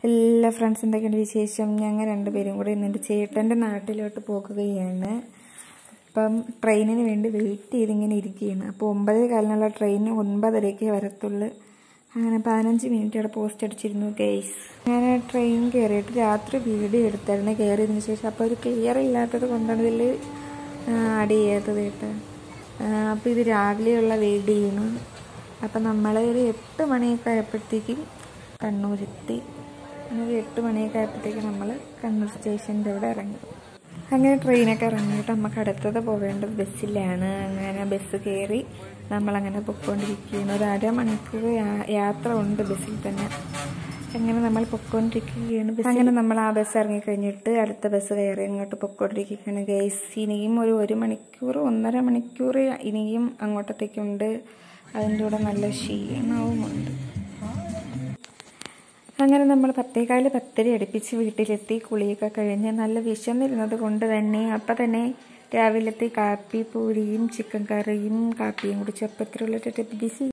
എല്ലാ ഫ്രണ്ട്സ് എന്തൊക്കെയുണ്ട് വിശേഷം ഞങ്ങൾ രണ്ടുപേരും കൂടെ ഇന്ന് എൻ്റെ ചേട്ടൻ്റെ നാട്ടിലോട്ട് പോകുകയാണ് അപ്പം ട്രെയിനിന് വേണ്ടി വെയിറ്റ് ചെയ്തിങ്ങനെ ഇരിക്കുകയാണ് അപ്പോൾ ഒമ്പതേ കാലിനുള്ള ട്രെയിൻ ഒൻപതരയ്ക്ക് വരത്തുള്ളൂ അങ്ങനെ പതിനഞ്ച് മിനിറ്റ് അവിടെ പോസ്റ്റ് അടിച്ചിരുന്നു ഗെയ്സ് ഞാൻ ട്രെയിൻ കയറിയിട്ട് രാത്രി വീഡിയോ എടുത്തായിരുന്നു കയറിയതിന് ശേഷം അപ്പോൾ ഒരു ക്ലിയർ ഇല്ലാത്തത് കൊണ്ടാണ് ഇതിൽ ആഡ് ചെയ്യാത്തത് കേട്ടോ അപ്പോൾ ഇത് രാവിലെയുള്ള വീഡിയോയാണ് അപ്പം നമ്മൾ ഒരു എട്ട് മണിയൊക്കെ ആയപ്പോഴത്തേക്കും കണ്ണൂരെത്തി അങ്ങനെ ഒരു എട്ട് മണിയൊക്കെ ആയപ്പോഴത്തേക്കും നമ്മൾ കണ്ണൂർ സ്റ്റേഷൻ്റെ അവിടെ ഇറങ്ങി അങ്ങനെ ട്രെയിനൊക്കെ ഇറങ്ങിയിട്ട് നമുക്ക് അടുത്തത് പോകേണ്ടത് ബസ്സിലാണ് അങ്ങനെ ബസ് കയറി നമ്മളങ്ങനെ പൊയ്ക്കൊണ്ടിരിക്കുകയാണ് ഒരു അരമണിക്കൂർ യാത്ര ഉണ്ട് ബസ്സിൽ തന്നെ അങ്ങനെ നമ്മൾ പൊയ്ക്കൊണ്ടിരിക്കുകയാണ് ബസ് അങ്ങനെ നമ്മൾ ആ ബസ് ഇറങ്ങി കഴിഞ്ഞിട്ട് അടുത്ത ബസ് കയറി അങ്ങോട്ട് പൊയ്ക്കൊണ്ടിരിക്കുകയാണ് ഗൈസ് ഇനിയും ഒരു ഒരു മണിക്കൂർ ഒന്നര മണിക്കൂർ ഇനിയും അങ്ങോട്ടത്തേക്കുണ്ട് അതിൻ്റെ കൂടെ നല്ല ക്ഷീണവുമുണ്ട് അങ്ങനെ നമ്മൾ പത്തേകാല് പത്തര അടുപ്പിച്ച് വീട്ടിലെത്തി കുളിയൊക്കെ കഴിഞ്ഞ് നല്ല വിശന്നിരുന്നത് കൊണ്ട് തന്നെ അപ്പം തന്നെ രാവിലത്തെ കാപ്പി പൂരിയും ചിക്കൻ കറിയും കാപ്പിയും കുടിച്ച് അപ്പത്തിലുള്ള ബിസി